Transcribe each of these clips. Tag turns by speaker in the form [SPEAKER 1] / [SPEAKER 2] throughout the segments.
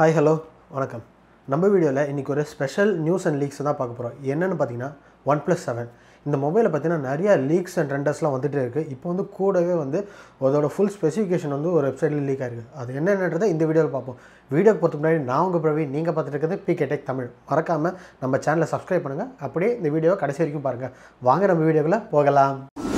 [SPEAKER 1] hi hello வணக்கம் நம்ம வீடியோவில் இன்றைக்கி ஒரு ஸ்பெஷல் நியூஸ் அண்ட் லீக்ஸ் தான் பார்க்க போகிறோம் என்னென்னு பார்த்தீங்கன்னா ஒன் ப்ளஸ் செவன் இந்த மொபைலை பார்த்தீங்கன்னா நிறைய லீக்ஸ் அண்ட் ரெண்டர்ஸ்லாம் வந்துட்டு இருக்குது இப்போ வந்து கூடவே வந்து அதோட ஃபுல் ஸ்பெசிஃபிகேஷன் வந்து ஒரு வெப்சைட்டில் லீக் ஆயிருக்கு அது என்னென்னன்றதை இந்த வீடியோவில் பார்ப்போம் வீடியோக்கு போகிறதுக்கு முன்னாடி நான் உங்கள் பிரவீன் நீங்கள் பார்த்துட்டு இருக்கிறது பி டெக் தமிழ் மறக்காமல் நம்ம சேனலை சப்ஸ்கிரைப் பண்ணுங்கள் அப்படியே இந்த வீடியோவை கடைசி வரைக்கும் பாருங்கள் வாங்க நம்ம வீடியோக்குள்ளே போகலாம்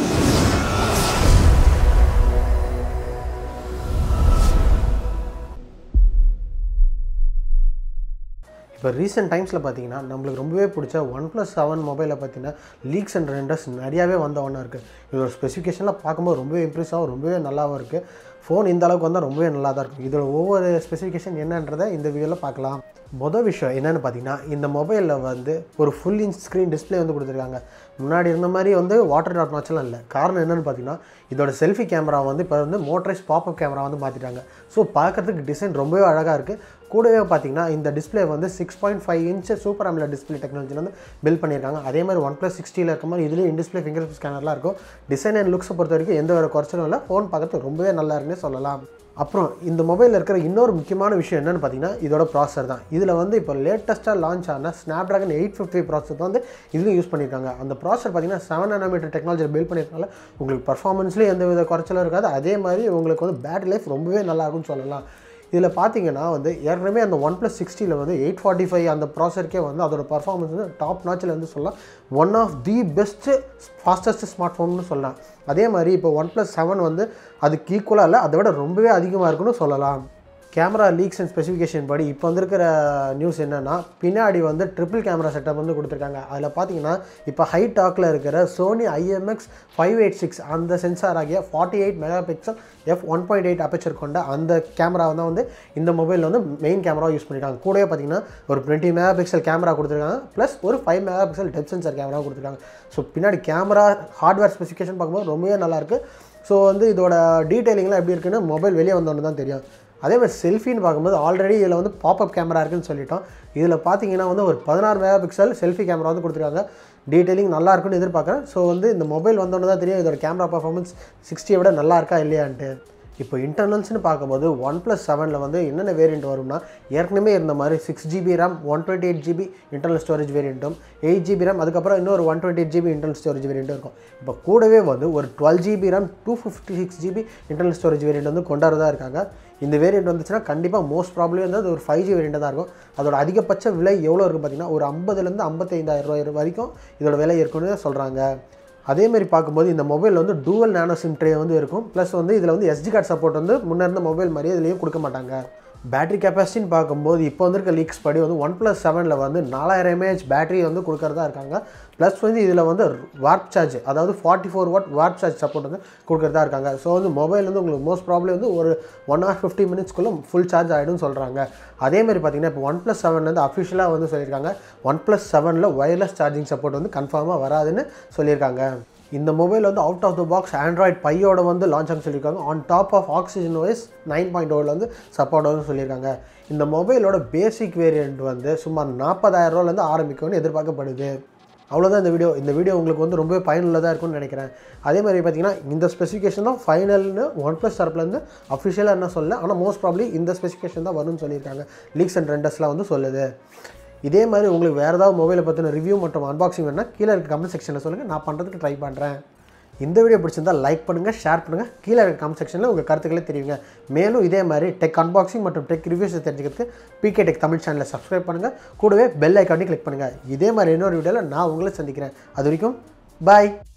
[SPEAKER 1] இப்போ ரீசெண்ட் டைம்ஸில் பார்த்தீங்கன்னா நம்மளுக்கு ரொம்பவே பிடிச்ச ஒன் ப்ளஸ் செவன் மொபைலில் பார்த்தீங்கன்னா லீக்ஸ் அண்ட் ரெண்டர்ஸ் நிறையாவே வந்த ஒன்றா இருக்குது இதோட ஸ்பெசிஃபிகேஷனில் பார்க்கும்போது ரொம்பவே இம்ப்ரெஸ்ஸாகவும் ரொம்பவே நல்லாவும் இருக்குது ஃபோன் இந்த அளவுக்கு வந்தால் ரொம்பவே நல்லா தான் இருக்கும் இதோட ஒவ்வொரு ஸ்பெசிஃபிகேஷன் என்னன்றதை இந்த வீடியோவில் பார்க்கலாம் மொதல் விஷயம் என்னென்னு பார்த்தீங்கன்னா இந்த மொபைலில் வந்து ஒரு ஃபுல் இன்ச் ஸ்க்ரீன் டிஸ்பிளே வந்து கொடுத்துருக்காங்க முன்னாடி இருந்த மாதிரி வந்து வாட்டர் டாட் நாச்செல்லாம் இல்லை காரணம் என்னென்னு பார்த்தீங்கன்னா இதோட செல்ஃபி கேமரா வந்து இப்போ வந்து மோட்டரைஸ் பாப்அப் கேமரா வந்து மாற்றிட்டாங்க ஸோ பார்க்கறதுக்கு டிசைன் ரொம்பவே அழகாக இருக்குது கூடவே பார்த்தீங்கன்னா இந்த டிஸ்பிளே வந்து six point five inch super AMOLED display டெக்னாலஜியில் வந்து பில்ட் பண்ணியிருக்காங்க அதே மாதிரி ஒன் ப்ளஸ் சிக்ஸ்டியில் இருக்க மாதிரி இதுலேயும் இன் டிஸ்பிளே ஃபிங்கர் ஸ்கேனர்லாம் இருக்கும் டிசைன் அண்ட் லுக்ஸை பொறுத்த வரைக்கும் எந்த ஒரு குறைச்சலும் இல்லை ஃபோன் பார்க்கறதுக்கு ரொம்பவே நல்லா இருக்குன்னு சொல்லலாம் அப்புறம் இந்த மொபைலில் இருக்கிற இன்னொரு முக்கியமான விஷயம் என்னென்னு பார்த்தீங்கன்னா இதோட ப்ராசர் தான் இதில் வந்து இப்போ லேட்டஸ்ட்டாக லான்ச் ஆன ஸ்னாப் ட்ராகன் எயிட் ஃபிஃப்டி ப்ராசர் தான் வந்து இதுலையும் யூஸ் பண்ணியிருக்காங்க அந்த ப்ராசர் பார்த்தீங்கன்னா செவன் நானோமீட்டர் டெக்னாலஜி பில்ட் பண்ணியிருக்காங்க உங்களுக்கு பர்ஃபார்மன்ஸ்லேயும் எந்த வித குறைச்சலும் இருக்காது அதே மாதிரி உங்களுக்கு வந்து பேட்டரி லைஃப் ரொம்பவே நல்லா இருக்கும்னு சொல்லலாம் இதில் பார்த்தீங்கன்னா வந்து ஏற்கனவே அந்த ஒன் ப்ளஸ் சிக்ஸ்டியில் வந்து எயிட் ஃபார்ட்டி ஃபைவ் அந்த ப்ராசருக்கே வந்து அதோட பர்ஃபார்மன்ஸ் வந்து டாப் நாச்சில் வந்து சொல்லலாம் one of the best fastest smart ஃபோன்னு சொல்லலாம் அதே மாதிரி இப்போ ஒன் ப்ளஸ் செவன் வந்து அதுக்கு ஈக்குவலாக இல்லை அதை விட ரொம்பவே அதிகமாக இருக்குன்னு சொல்லலாம் கேமரா லீக்ஸ் அண்ட் ஸ்பெசிஃபிகேஷன் படி இப்போ வந்திருக்கிற நியூஸ் என்னென்னா பின்னாடி வந்து ட்ரிபிள் கேமரா செட்டப் வந்து கொடுத்துருக்காங்க அதில் பார்த்தீங்கன்னா இப்போ ஹை டாக்கில் இருக்கிற Sony IMX five eight six அந்த சென்சார் ஆகிய forty eight mega pixel F one point eight aperture கொண்ட அந்த கேமரா தான் வந்து இந்த மொபைலில் வந்து மெயின் கேமரா யூஸ் பண்ணியிருக்காங்க கூடவே பார்த்தீங்கன்னா ஒரு டுவெண்ட்டி மெகா பிக்சல் கேமரா கொடுத்துருக்காங்க ப்ளஸ் ஒரு five mega pixel depth sensor camera கொடுத்துருக்காங்க ஸோ பின்னாடி கேமரா ஹார்ட்வேர் ஸ்பெசிஃபிகேஷன் பார்க்கும்போது ரொம்பவே நல்லாயிருக்கு ஸோ வந்து இதோட டீட்டெயிலிங்லாம் எப்படி இருக்குன்னு மொபைல் வெளியே வந்தோன்னு தான் தெரியும் அதே மாதிரி செல்ஃபின்னு பார்க்கும்போது ஆல்ரெடி இதில் வந்து பாப்அப் கேமரா இருக்குன்னு சொல்லிட்டோம் இதில் பார்த்தீங்கன்னா வந்து ஒரு பதினாறு மெகா பிக்சல் செல்ஃபி கேமரா வந்து கொடுத்துருக்காங்க டீட்டெயிலிங் நல்லா இருக்குன்னு எதிர்பார்க்குறேன் ஸோ வந்து இந்த மொபைல் வந்தோன்னு தான் தெரியும் இதோட கேமரா பர்ஃபார்மன்ஸ் சிக்ஸ்டியை விட நல்லா இருக்கா இல்லையான்ட்டு இப்போ இன்டர்னல்ஸ்னு பார்க்கும்போது ஒன் ப்ளஸ் செவனில் வந்து என்னென்ன வேரியண்ட் வரும்னா ஏற்கனவே இருந்த மாதிரி six GB RAM one twenty eight GB internal storage வேரியண்ட்டும் எயிட் ஜிபி ரேம் அதுக்கப்புறம் இன்னொரு one twenty eight GB internal storage வேரியண்ட்டும் இருக்கும் இப்போ கூடவே வந்து ஒரு twelve GB RAM two fifty six GB internal storage variant வந்து கொண்டாடுறதா இருக்காங்க இந்த வேரியண்ட் வந்துச்சுன்னா கண்டிப்பாக மோஸ்ட் ப்ராப்ளம் வந்து அது ஒரு ஃபைவ் ஜி வேரியண்ட் தான் இருக்கும் அதோட அதிகபட்ச விலை எவ்வளோ இருக்குது பார்த்தீங்கன்னா ஒரு ஐம்பதுலேருந்து ஐம்பத்தைந்தாயிரம் ரூபாய் வரைக்கும் இதோட விலை இருக்குன்னு சொல்கிறாங்க அதேமாரி பார்க்கும்போது இந்த மொபைல் வந்து டூவல் நேனோ சிம் ட்ரே வந்து இருக்கும் ப்ளஸ் வந்து இதில் வந்து எஸ்டி கார்டு சப்போர்ட் வந்து முன்னே இருந்த மொபைல் மாதிரியே இதுலேயும் கொடுக்க மாட்டாங்க பேட்டரி கெப்பாசிட்டின்னு பார்க்கும்போது இப்போ வந்திருக்க லீக்ஸ் படி வந்து ஒன் ப்ளஸ் செவனில் வந்து நாலாயிரம் எம்ஏஹெச் பேட்டரி வந்து கொடுக்கறதா இருக்காங்க ப்ளஸ் வந்து இதில் வந்து வார்ப் சார்ஜ் அதாவது forty four watt warp charge support வந்து கொடுக்கறதா இருக்காங்க ஸோ வந்து மொபைல் வந்து உங்களுக்கு மோஸ்ட் ப்ராப்ளம் வந்து ஒரு ஒன் ஹவர் ஃபிஃப்டி மினிட்ஸ்க்குள்ளே ஃபுல் சார்ஜ் ஆகிடும்னு சொல்கிறாங்க அதேமாதிரி பார்த்தீங்கன்னா இப்போ ஒன் ப்ளஸ் செவன் வந்து அஃபிஷியலாக வந்து சொல்லியிருக்காங்க ஒன் ப்ளஸ் செவனில் ஒயர்லெஸ் சார்ஜிங் சப்போர்ட் வந்து கன்ஃபார்மாக வராதுன்னு சொல்லியிருக்காங்க இந்த மொபைல் வந்து out of the box Android பையோட வந்து லான்ச் ஆகும் சொல்லியிருக்காங்க on top of Oxygen OS nine point ஓவில் வந்து சப்போர்ட் வந்து சொல்லியிருக்காங்க இந்த மொபைலோட பேசிக் வேரியண்ட் வந்து சுமார் நாற்பதாயிரம் ரூபாலேருந்து ஆரம்பிக்கும்னு எதிர்பார்க்கப்படுது அவ்வளோதான் இந்த வீடியோ இந்த வீடியோ உங்களுக்கு வந்து ரொம்பவே பயனுள்ளதாக இருக்கும்னு நினைக்கிறேன் அதே மாதிரி பார்த்தீங்கன்னா இந்த ஸ்பெசிஃபிகேஷன் தான் ஃபைனல்னு ஒன் ப்ளஸ் தரப்புலேருந்து அஃபிஷியலாக என்ன சொல்லல ஆனால் மோஸ்ட் ப்ராப்ளி இந்த ஸ்பெசிஃபிகேஷன் தான் வரும்னு சொல்லியிருக்காங்க லீக்ஸ் அண்ட் ரெண்டர்ஸ்லாம் வந்து சொல்லுது இதே மாதிரி உங்களுக்கு வேறு ஏதாவது மொபைலை பற்றின ரிவ்யூ மற்றும் அன்பாக்சிங் வேணால் கீழே இருக்க கமெண்ட் செக்ஷனில் சொல்லுங்கள் நான் பண்ணுறதுக்கு ட்ரை பண்ணுறேன் இந்த வீடியோ பிடிச்சிருந்தால் லைக் பண்ணுங்கள் ஷேர் பண்ணுங்கள் கீழே இருக்க கமெண்ட் செக்ஷனில் உங்கள் கருத்துக்களை தெரிவிங்க மேலும் இதே மாதிரி டெக் அன்பாக்சிங் மற்றும் டெக் ரிவ்யூஸை தெரிஞ்சுக்கிறதுக்கு பிகே டெக் தமிழ் சேனலை சப்ஸ்கிரைப் பண்ணுங்கள் கூடவே பெல் ஐக்கானே கிளிக் பண்ணுங்கள் இதே மாதிரி இன்னொரு வீடியோவில் நான் உங்களை சந்திக்கிறேன் அது வரைக்கும் பாய்